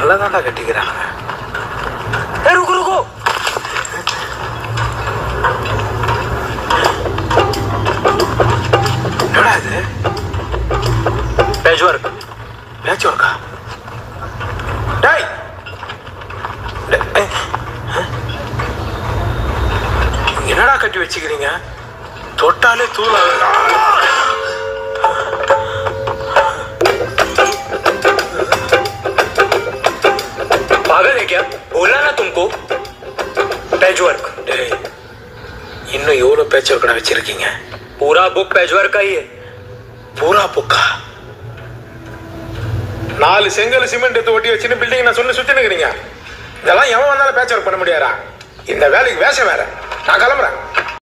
நல்லா தான்டா கட்டிக்கிறாங்க ஏய், ருக்கு ருக்கு என்னடா இது பேஜ் ஒர்க் பேச்சு ஒர்க்கா டேய் டே- ஏய். என்னடா கட்டி வச்சுக்கிறீங்க தொட்டாலே தூளாகுது पागल है क्या बोला ना तुमको पेज वर्क டேய் இன்னும் எவ்வளோ பேச்சு ஒர்க்கடா வச்சிருக்கீங்க पूरा बुक पेज वर्क का ही है பூரா புக்கா நாலு செங்கல் சிமெண்ட் எடுத்து ஒட்டி வச்சுன்னு பில்டிங் நான் சொல்லி சுத்தி நிக்கிறீங்க இதெல்லாம் எவன் வந்தாலும் பேட்ச் ஒர்க் பண்ண முடியாதா இந்த வேலைக்கு வேஷம் வேற நான் கிளம்புறேன்